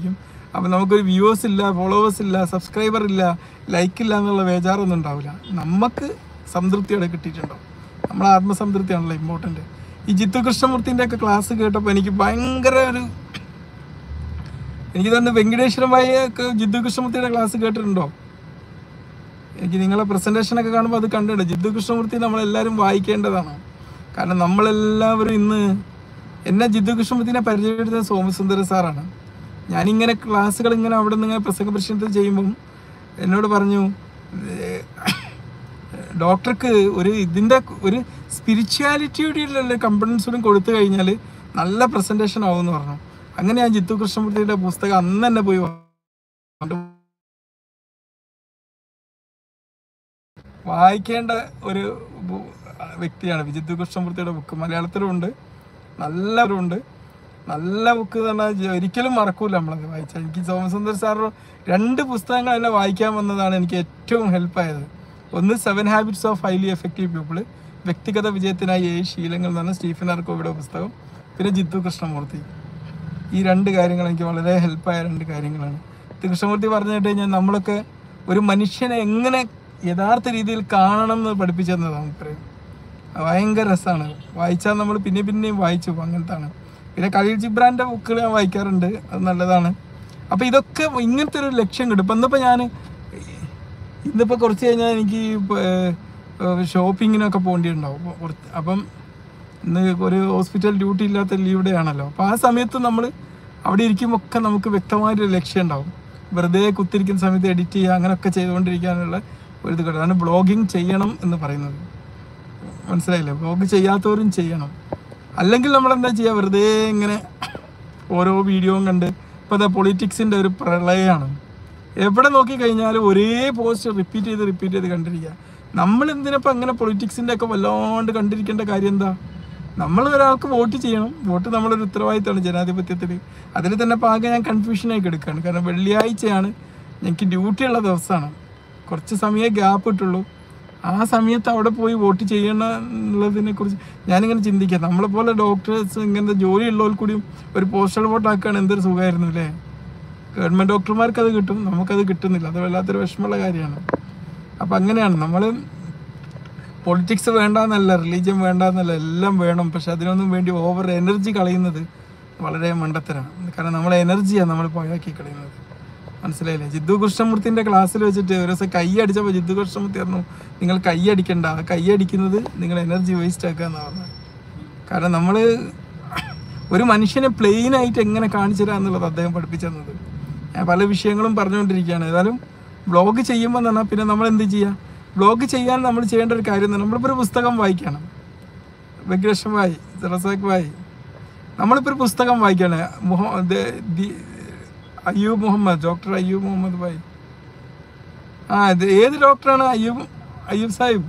അപ്പം നമുക്കൊരു വ്യൂവേഴ്സ് ഇല്ല ഫോളോവേഴ്സ് ഇല്ല സബ്സ്ക്രൈബർ ഇല്ല ലൈക്ക് ഇല്ല എന്നുള്ള വേജാറൊന്നും ഉണ്ടാവില്ല നമുക്ക് സംതൃപ്തിയോടെ കിട്ടിയിട്ടുണ്ടാവും നമ്മളെ ആത്മസംതൃപ്തിയാണല്ലോ ഇമ്പോർട്ടൻറ്റ് ഈ ജിത്തു കൃഷ്ണമൂർത്തിൻ്റെ ഒക്കെ ക്ലാസ് കേട്ടപ്പോൾ എനിക്ക് ഭയങ്കര ഒരു എനിക്ക് തന്നെ വെങ്കടേശ്വരം ഭായി ഒക്കെ ജിത്തു കൃഷ്ണമൂർത്തിയുടെ ക്ലാസ് കേട്ടിട്ടുണ്ടോ എനിക്ക് നിങ്ങളെ പ്രസൻറ്റേഷനൊക്കെ കാണുമ്പോൾ അത് കണ്ടിട്ടുണ്ട് ജിത്തു കൃഷ്ണമൂർത്തി നമ്മളെല്ലാവരും വായിക്കേണ്ടതാണ് കാരണം നമ്മളെല്ലാവരും ഇന്ന് എന്നെ ജിത്തു കൃഷ്ണമൂർത്തിനെ പരിചയപ്പെടുത്തുന്ന സോമസുന്ദര സാറാണ് ഞാനിങ്ങനെ ക്ലാസ്സുകൾ ഇങ്ങനെ അവിടെ നിന്ന് ഇങ്ങനെ പ്രസംഗ പരിശീലനത്തിൽ ചെയ്യുമ്പം എന്നോട് പറഞ്ഞു "ഏഹ്, ഡോക്ടർക്ക് ഒരു ഇതിൻ്റെ ഒരു സ്പിരിച്വാലിറ്റിയുടെ കമ്പണൻസ് കൂടി കൊടുത്തു കഴിഞ്ഞാൽ നല്ല പ്രസൻറ്റേഷൻ ആവുമെന്ന് പറഞ്ഞു അങ്ങനെ ഞാൻ ജിത്തു കൃഷ്ണമൂർത്തിയുടെ പുസ്തകം അന്ന് തന്നെ പോയി വാ- വായിക്കേണ്ട ഒരു ബു- വ്യക്തിയാണ് വിജിത് കൃഷ്ണമൂർത്തിയുടെ ബുക്ക് മലയാളത്തിലുമുണ്ട് നല്ലവരുണ്ട് നല്ല ബുക്ക് എന്ന് പറഞ്ഞാൽ ജ- ഒരിക്കലും മറക്കൂല നമ്മളത് വായിച്ചാൽ എനിക്ക് സോമസുന്ദർ സാർ രണ്ട് പുസ്തകങ്ങൾ എന്നെ വായിക്കാൻ വന്നതാണ് എനിക്ക് ഏറ്റവും ഹെൽപ്പായത് ഒന്ന് seven habits of highly effective people വ്യക്തിഗത വിജയത്തിനായി ഏഴ് ശീലങ്ങൾ എന്ന് പറഞ്ഞ സ്റ്റീഫൻ ആർക്കോയുടെ പുസ്തകം പിന്നെ ജിത്തു കൃഷ്ണമൂർത്തി ഈ രണ്ട് കാര്യങ്ങൾ എനിക്ക് വളരെ ഹെൽപ്പായ രണ്ട് കാര്യങ്ങളാണ് ഇത് കൃഷ്ണമൂർത്തി പറഞ്ഞു കേട്ട് കഴിഞ്ഞാൽ നമ്മളൊക്കെ ഒരു മനുഷ്യനെ എങ്ങനെ യഥാർത്ഥ രീതിയിൽ കാണണം എന്ന് പഠിപ്പിച്ചു തന്നതാണ് നമുക്കറിയാം ഭയങ്കര രസമാണ് വായിച്ചാൽ നമ്മൾ പിന്നെ പിന്നെയും വായിച്ചു പോകും അങ്ങനത്താണ് പിന്നെ ഖലീൽ ജിബ്രാൻ്റെ ബുക്കുകൾ ഞാൻ വായിക്കാറുണ്ട് അത് നല്ലതാണ് അപ്പോൾ ഇതൊക്കെ ഇങ്ങനത്തെ ഒരു ലക്ഷ്യം കിട്ടും ഇപ്പം ഇന്നിപ്പോൾ ഞാൻ ഇന്നിപ്പോൾ കുറച്ച് കഴിഞ്ഞാൽ എനിക്ക് ഷോപ്പിങ്ങിനൊക്കെ പോകേണ്ടിയിട്ടുണ്ടാവും അപ്പോൾ കുറച്ച് അപ്പം ഇന്ന് ഒരു ഹോസ്പിറ്റൽ ഡ്യൂട്ടി ഇല്ലാത്ത ലീവ് ഡേ ആണല്ലോ അപ്പോൾ ആ സമയത്ത് നമ്മൾ അവിടെ ഇരിക്കുമ്പോൾ ഒക്കെ നമുക്ക് വ്യക്തമായൊരു ലക്ഷ്യം ഉണ്ടാവും വെറുതെ കുത്തിരിക്കുന്ന സമയത്ത് എഡിറ്റ് ചെയ്യുക അങ്ങനെയൊക്കെ ചെയ്തുകൊണ്ടിരിക്കാനുള്ള ഒരു ഇത് അതാണ് ബ്ലോഗിങ് ചെയ്യണം എന്ന് പറയുന്നത് മനസ്സിലായില്ലേ ബ്ലോഗ് ചെയ്യാത്തവരും ചെയ്യണം അല്ലെങ്കിൽ നമ്മൾ എന്താ ചെയ്യുക വെറുതെ ഇങ്ങനെ ഓരോ വീഡിയോയും കണ്ട് ഇപ്പോൾ അതാ പൊളിറ്റിക്സിൻ്റെ ഒരു പ്രളയമാണ് എവിടെ നോക്കി കഴിഞ്ഞാലും ഒരേ പോസ്റ്റ് റിപ്പീറ്റ് ചെയ്ത് റിപ്പീറ്റ് ചെയ്ത് കണ്ടിരിക്കുക നമ്മൾ എന്തിനപ്പോൾ അങ്ങനെ പൊളിറ്റിക്സിൻ്റെ ഒക്കെ വല്ലാണ്ട് കണ്ടിരിക്കേണ്ട കാര്യം എന്താ നമ്മൾ ഒരാൾക്ക് വോട്ട് ചെയ്യണം വോട്ട് നമ്മളൊരു ഉത്തരവാദിത്തമാണ് ജനാധിപത്യത്തിൽ അതിൽ തന്നെ ഇപ്പോൾ ആകെ ഞാൻ കൺഫ്യൂഷനായി കിടക്കുകയാണ് കാരണം വെള്ളിയാഴ്ചയാണ് എനിക്ക് ഡ്യൂട്ടി ഉള്ള ദിവസമാണ് കുറച്ച് സമയമേ ഗ്യാപ്പ് ഇട്ടുള്ളൂ ആ സമയത്ത് അവിടെ പോയി വോട്ട് ചെയ്യണം എന്നുള്ളതിനെ കുറിച്ച് ഞാനിങ്ങനെ ചിന്തിക്കാം നമ്മളെ പോലെ ഡോക്ടേഴ്സ് ഇങ്ങനത്തെ ജോലി ഉള്ളവർ കൂടിയും ഒരു പോസ്റ്റൽ വോട്ട് ആക്കുകയാണ് എന്തൊരു സുഖമായിരുന്നു അല്ലേ ഗവൺമെൻറ് ഡോക്ടർമാർക്ക് അത് കിട്ടും നമുക്കത് കിട്ടുന്നില്ല അത് വല്ലാത്തൊരു വിഷമമുള്ള കാര്യമാണ് അപ്പം അങ്ങനെയാണ് നമ്മൾ പൊളിറ്റിക്സ് വേണ്ടെന്നല്ല റിലീജിയൻ വേണ്ടെന്നല്ല എല്ലാം വേണം പക്ഷെ അതിനൊന്നും വേണ്ടി ഓവർ എനർജി കളയുന്നത് വളരെ മണ്ടത്തരാണ് കാരണം നമ്മളെ എനർജിയാണ് നമ്മൾ പാഴാക്കി കളയുന്നത് മനസ്സിലായില്ലേ ജിദ്ദു കൃഷ്ണമൂർത്തിൻ്റെ ക്ലാസ്സിൽ വെച്ചിട്ട് ഒരു ദിവസം കൈ അടിച്ചപ്പോൾ ജിദ്ദു കൃഷ്ണമൂർത്തി പറഞ്ഞു നിങ്ങൾ കൈ അടിക്കണ്ട ആ കൈ അടിക്കുന്നത് നിങ്ങൾ എനർജി വേസ്റ്റ് ആക്കുക എന്നാണ് പറഞ്ഞത് കാരണം നമ്മൾ ഒരു മനുഷ്യനെ പ്ലെയിൻ ആയിട്ട് എങ്ങനെ കാണിച്ചു തരാം എന്നുള്ളത് അദ്ദേഹം പഠിപ്പിച്ചു തന്നത് ഞാൻ പല വിഷയങ്ങളും പറഞ്ഞുകൊണ്ടിരിക്കുകയാണ് ഏതായാലും ബ്ലോഗ് ചെയ്യുമ്പോൾ തന്നെ പിന്നെ നമ്മൾ എന്ത് ചെയ്യുക ബ്ലോഗ് ചെയ്യാൻ നമ്മൾ ചെയ്യേണ്ട ഒരു കാര്യം തന്നെ നമ്മളിപ്പോൾ ഒരു പുസ്തകം വായിക്കണം വെങ്കടേഷൻ ഭായി റസാഖ് ഭായി നമ്മളിപ്പോൾ ഒരു പുസ്തകം വായിക്കുകയാണ് മുഹ ദ- ദി- അയ്യൂബ് മുഹമ്മദ് ഡോക്ടർ അയ്യൂബ് മുഹമ്മദ് ഭായി ആ ഇത് ഏത് ഡോക്ടറാണ് അയ്യൂബ് അയ്യൂബ് സാഹിബ്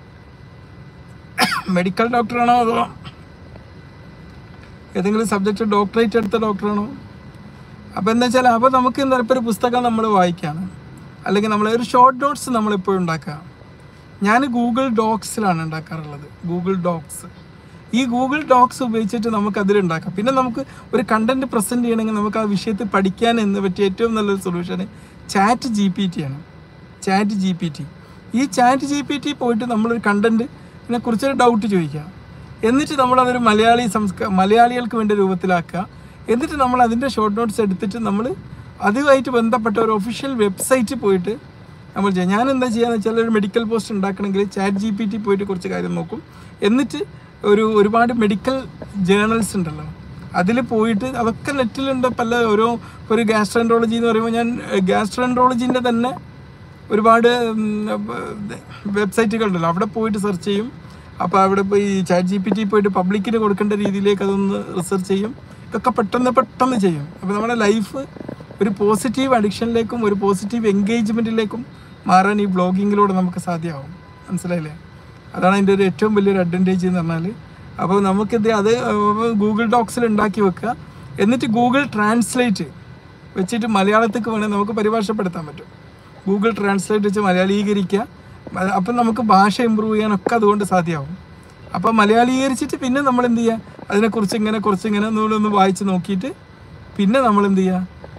മെഡിക്കൽ ഡോക്ടറാണോ അതോ ഏതെങ്കിലും സബ്ജക്റ്റ് ഡോക്ടറേറ്റ് എടുത്ത ഡോക്ടറാണോ അപ്പോൾ എന്താ വെച്ചാൽ അപ്പോൾ നമുക്ക് എന്താ ഇപ്പോൾ ഒരു പുസ്തകം നമ്മൾ വായിക്കുകയാണ് അല്ലെങ്കിൽ നമ്മൾ ഒരു ഷോർട്ട് നോട്ട്സ് നമ്മളിപ്പോഴും ഉണ്ടാക്കുക ഞാൻ ഗൂഗിൾ ഡോക്സിലാണ് ഉണ്ടാക്കാറുള്ളത് ഗൂഗിൾ ഡോക്സ് ഈ ഗൂഗിൾ ഡോക്സ് ഉപയോഗിച്ചിട്ട് നമുക്ക് അതിലുണ്ടാക്കാം പിന്നെ നമുക്ക് ഒരു കണ്ടന്റ് പ്രസൻറ്റ് ചെയ്യണമെങ്കിൽ നമുക്ക് ആ വിഷയത്തിൽ പഠിക്കാൻ എന്ന് പറ്റിയ ഏറ്റവും നല്ലൊരു solution chat G P T ആണ് ചാറ്റ് ജി പി ടി ഈ ചാറ്റ് ജി പി ടി പോയിട്ട് നമ്മളൊരു കണ്ടന്റിനെ കുറിച്ചൊരു ഡൗട്ട് ചോദിക്കുക എന്നിട്ട് നമ്മളതൊരു മലയാളി സംസ്കാര മലയാളികൾക്ക് വേണ്ടി രൂപത്തിലാക്കുക എന്നിട്ട് നമ്മൾ അതിൻ്റെ ഷോർട്ട് നോട്ട്സ് എടുത്തിട്ട് നമ്മൾ അതുമായിട്ട് ബന്ധപ്പെട്ട ഒരു ഒഫീഷ്യൽ വെബ്സൈറ്റിൽ പോയിട്ട് നമ്മൾ ചെയ്യാം ഞാൻ എന്താ ചെയ്യാന്ന് വെച്ചാൽ ഒരു മെഡിക്കൽ പോസ്റ്റ് ഉണ്ടാക്കണമെങ്കിൽ ചാറ്റ് ജി പി ടി പോയിട്ട് കുറച്ച് കാര്യം നോക്കും എന്നിട്ട് ഒരു ഒരുപാട് മെഡിക്കൽ ജേണൽസ് ഉണ്ടല്ലോ അതിൽ പോയിട്ട് അതൊക്കെ നെറ്റിലുണ്ട് പല ഓരോ ഒരു ഗ്യാസ്ട്രൻട്രോളജി എന്ന് പറയുമ്പോൾ ഞാൻ ഗ്യാസ്ട്രൻട്രോളജീൻ്റെ തന്നെ ഒരുപാട് വെബ്സൈറ്റുകളുണ്ടല്ലോ അവിടെ പോയിട്ട് സെർച്ച് ചെയ്യും അപ്പോൾ അവിടെ പോയി ചാറ്റ് ജി പി ടി പോയിട്ട് പബ്ലിക്കിന് കൊടുക്കേണ്ട രീതിയിലേക്ക് അതൊന്ന് റിസർച്ച് ചെയ്യും ഇതൊക്കെ പെട്ടെന്ന് പെട്ടെന്ന് ചെയ്യും അപ്പോൾ നമ്മുടെ ലൈഫ് ഒരു പോസിറ്റീവ് അഡിക്ഷനിലേക്കും ഒരു പോസിറ്റീവ് എൻഗേജ്മെൻറ്റിലേക്കും മാറാൻ ഈ ബ്ലോഗിങ്ങിലൂടെ നമുക്ക് സാധ്യമാവും മനസ്സിലായില്ലേ അതാണ് അതിൻ്റെ ഒരു ഏറ്റവും വലിയൊരു അഡ്വാൻറ്റേജ് എന്ന് പറഞ്ഞാൽ അപ്പോൾ നമുക്കിത് അത് ഗൂഗിൾ ഡോക്സിൽ ഉണ്ടാക്കി വെക്കുക എന്നിട്ട് ഗൂഗിൾ ട്രാൻസ്ലേറ്റ് വെച്ചിട്ട് മലയാളത്തേക്ക് വേണമെങ്കിൽ നമുക്ക് പരിഭാഷപ്പെടുത്താൻ പറ്റും ഗൂഗിൾ ട്രാൻസ്ലേറ്റ് വെച്ച് മലയാളീകരിക്കുക മ- അപ്പം നമുക്ക് ഭാഷ ഇമ്പ്രൂവ് ചെയ്യാനൊക്കെ അതുകൊണ്ട് സാധ്യമാവും അപ്പം മലയാളീകരിച്ചിട്ട് പിന്നെ നമ്മൾ എന്ത് ചെയ്യുക അതിനെക്കുറിച്ച് ഇങ്ങനെ കുറച്ച് ഇങ്ങനെ നമ്മളൊന്ന് വായിച്ച് നോക്കിയിട്ട് പിന്നെ നമ്മൾ എന്ത് ചെയ്യുക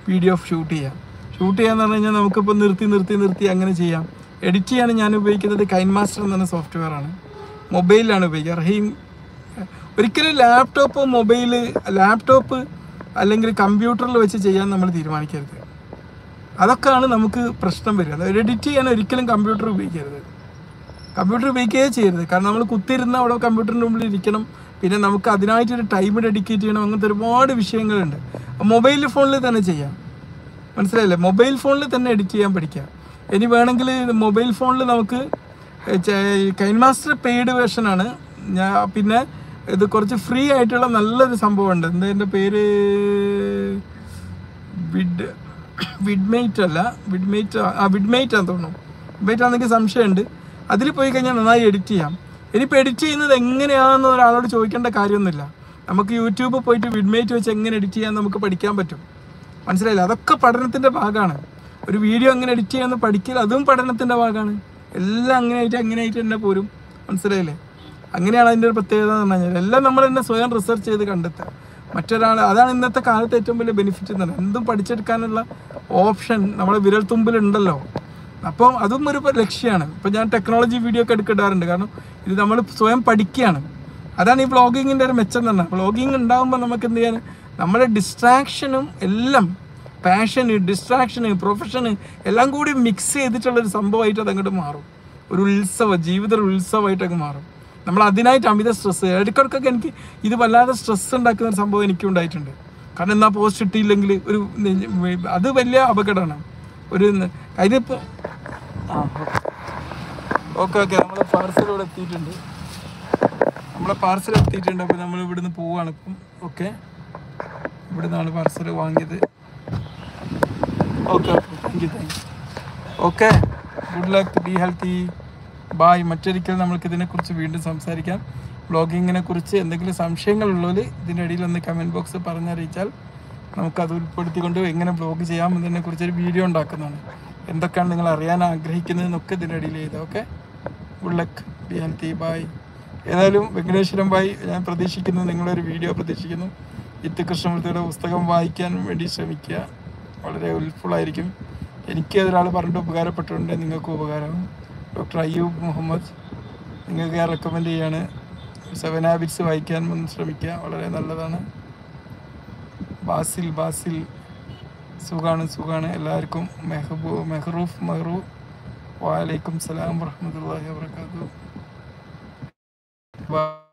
വീഡിയോ ഷൂട്ട് ചെയ്യാം ഷൂട്ട് ചെയ്യാന്ന് പറഞ്ഞു കഴിഞ്ഞാൽ നമുക്കിപ്പോൾ നിർത്തി നിർത്തി നിർത്തി അങ്ങനെ ചെയ്യാം എഡിറ്റ് ചെയ്യാൻ ഞാൻ ഉപയോഗിക്കുന്നത് കൈൻ മാസ്റ്റർ എന്ന് പറഞ്ഞ സോഫ്റ്റ്വെയർ ആണ് മൊബൈലിലാണ് ഉപയോഗിക്കുക റഹീം ഒരിക്കലും ലാപ്ടോപ്പ് മൊബൈല് ലാപ്ടോപ്പ് അല്ലെങ്കിൽ കമ്പ്യൂട്ടറിൽ വെച്ച് ചെയ്യാൻ നമ്മൾ തീരുമാനിക്കരുത് അതൊക്കെയാണ് നമുക്ക് പ്രശ്നം വരിക അതായത് എഡിറ്റ് ചെയ്യാൻ ഒരിക്കലും കമ്പ്യൂട്ടർ ഉപയോഗിക്കരുത് കമ്പ്യൂട്ടർ ഉപയോഗിക്കുകയേ ചെയ്യരുത് കാരണം നമ്മൾ കുത്തിരുന്ന അവിടെ കമ്പ്യൂട്ടറിൻ്റെ മുമ്പിൽ ഇരിക്കണം പിന്നെ നമുക്ക് അതിനായിട്ടൊരു ടൈം ഡെഡിക്കേറ്റ് ചെയ്യണം അങ്ങനത്തെ ഒരുപാട് വിഷയങ്ങളുണ്ട് മൊബൈൽ ഫോണിൽ തന്നെ ചെയ്യാം മനസ്സിലായില്ലേ മൊബൈൽ ഫോണിൽ തന്നെ എഡിറ്റ് ചെയ്യാൻ പഠിക്കാം ഇനി വേണമെങ്കിൽ മൊബൈൽ ഫോണിൽ നമുക്ക് കൈൻ മാസ്റ്റർ പെയ്ഡ് വേർഷനാണ് ഞാൻ പിന്നെ ഇത് കുറച്ച് ഫ്രീ ആയിട്ടുള്ള നല്ലൊരു സംഭവമുണ്ട് എന്താ എൻ്റെ പേര് വിഡ് വിഡ്മേറ്റ് അല്ല വിഡ്മേറ്റ് ആ വിഡ്മേറ്റ് ആണെന്ന് തോന്നുന്നു വിഡ്മേറ്റ് ആണെങ്കിൽ സംശയമുണ്ട് അതിൽ പോയി കഴിഞ്ഞാൽ നന്നായി എഡിറ്റ് ചെയ്യാം ഇനിയിപ്പോൾ എഡിറ്റ് ചെയ്യുന്നത് എങ്ങനെയാണെന്ന് ഒരാളോട് ചോദിക്കേണ്ട കാര്യമൊന്നുമില്ല നമുക്ക് യൂട്യൂബ് പോയിട്ട് വിഡ്മേറ്റ് വെച്ച് എങ്ങനെ എഡിറ്റ് ചെയ്യാൻ നമുക്ക് പഠിക്കാൻ പറ്റും മനസ്സിലായില്ല അതൊക്കെ പഠനത്തിൻ്റെ ഭാഗമാണ് ഒരു വീഡിയോ എങ്ങനെ എഡിറ്റ് ചെയ്യാമെന്ന് പഠിക്കൽ അതും പഠനത്തിൻ്റെ ഭാഗമാണ് എല്ലാം അങ്ങനെ ആയിട്ട് അങ്ങനെ ആയിട്ട് തന്നെ പോരും മനസ്സിലായില്ലേ അങ്ങനെയാണ് അതിൻ്റെ ഒരു പ്രത്യേകത എന്ന് പറഞ്ഞു കഴിഞ്ഞാൽ എല്ലാം നമ്മൾ തന്നെ സ്വയം റിസർച്ച് ചെയ്ത് കണ്ടെത്തുക മറ്റൊരാൾ അതാണ് ഇന്നത്തെ കാലത്ത് ഏറ്റവും വലിയ ബെനിഫിറ്റ് എന്ന് പറയുന്നത് എന്തും പഠിച്ചെടുക്കാനുള്ള ഓപ്ഷൻ നമ്മുടെ വിരൽ തുമ്പിലുണ്ടല്ലോ അപ്പം അതും ഒരു ലക്ഷ്യമാണ് ഇപ്പം ഞാൻ ടെക്നോളജി വീഡിയോ ഒക്കെ എടുക്കിടാറുണ്ട് കാരണം ഇത് നമ്മൾ സ്വയം പഠിക്കുകയാണ് അതാണ് ഈ വ്ളോഗിങ്ങിൻ്റെ ഒരു മെച്ചം തന്നെ വ്ളോഗിങ് ഉണ്ടാകുമ്പോൾ നമുക്ക് എന്ത് ചെയ്യാൻ നമ്മുടെ ഡിസ്ട്രാക്ഷനും എല്ലാം പാഷന് ഡിസ്ട്രാക്ഷന് പ്രൊഫഷന് എല്ലാം കൂടി മിക്സ് ചെയ്തിട്ടുള്ളൊരു സംഭവമായിട്ട് അത് അങ്ങോട്ട് മാറും ഒരു ഉത്സവം ജീവിത ഒരു ഉത്സവമായിട്ടൊക്കെ മാറും നമ്മൾ അതിനായിട്ട് അമിത സ്ട്രെസ് ഇടയ്ക്കിടയ്ക്കൊക്കെ എനിക്ക് ഇത് വല്ലാതെ സ്ട്രെസ് ഉണ്ടാക്കുന്ന ഒരു സംഭവം എനിക്കും ഉണ്ടായിട്ടുണ്ട് കാരണം എന്നാ പോസ്റ്റ് ഇട്ടില്ലെങ്കിൽ ഒരു നെ- അത് വലിയ അപകടമാണ് ഒരു ന- അതിനിപ്പോൾ ആ ഓക്കെ ഓക്കെ നമ്മളെ പാർസൽ ഇവിടെ എത്തിയിട്ടുണ്ട് നമ്മളെ പാർസൽ എത്തിയിട്ടുണ്ട് അപ്പോൾ നമ്മൾ ഇവിടുന്ന് പോവാണ് ഇപ്പം ഓക്കെ ഇവിടെ നിന്നാണ് പാർസൽ വാങ്ങിയത് okay okay thank you thank you okay good luck be healthy bye മറ്റൊരിക്കൽ നമ്മൾക്ക് ഇതിനെക്കുറിച്ച് വീണ്ടും സംസാരിക്കാം ബ്ലോഗിങ്ങിനെ കുറിച്ച് എന്തെങ്കിലും സംശയങ്ങളുള്ളവർ ഇതിൻ്റെ ഇടയിൽ ഒന്ന് കമൻറ്റ് ബോക്സ് പറഞ്ഞറിയിച്ചാൽ നമുക്കത് ഉൾപ്പെടുത്തിക്കൊണ്ട് എങ്ങനെ ബ്ലോഗ് ചെയ്യാം എന്നതിനെ കുറിച്ച് ഒരു വീഡിയോ ഉണ്ടാക്കുന്നതാണ് എന്തൊക്കെയാണ് നിങ്ങൾ അറിയാൻ ആഗ്രഹിക്കുന്നതെന്നൊക്കെ ഇതിൻ്റെ ഇടയിൽ ചെയ്ത് okay good luck be healthy bye ഏതായാലും വെങ്കടേശ്വരം ബായ് ഞാൻ പ്രതീക്ഷിക്കുന്നു നിങ്ങളുടെ ഒരു വീഡിയോ പ്രതീക്ഷിക്കുന്നു ഇത്ത് കൃഷ്ണമൂർത്തിയുടെ പുസ്തകം വായിക്കാൻ വേണ്ടി ശ്രമിക്കുക വളരെ ഹെൽപ്ഫുൾ ആയിരിക്കും എനിക്ക് ഒരാൾ പറഞ്ഞിട്ട് ഉപകാരപ്പെട്ടിട്ടുണ്ട് നിങ്ങൾക്ക് ഉപകാരമാകും ഡോക്ടർ അയ്യൂബ് മുഹമ്മദ് നിങ്ങൾക്ക് ഞാൻ റെക്കമെൻഡ് ചെയ്യാണ് സെവൻ ഹാബിറ്റ്സ് വായിക്കാൻ ഒന്ന് ശ്രമിക്കുക വളരെ നല്ലതാണ് ബാസിൽ ബാസിൽ സുഖാണ് സുഖാണ് എല്ലാവർക്കും മെഹബൂ മെഹറൂഫ് മെഹറൂ വാലൈക്കും സലാം വറഹമത്തല്ലാഹി വാബർക്കാത്തു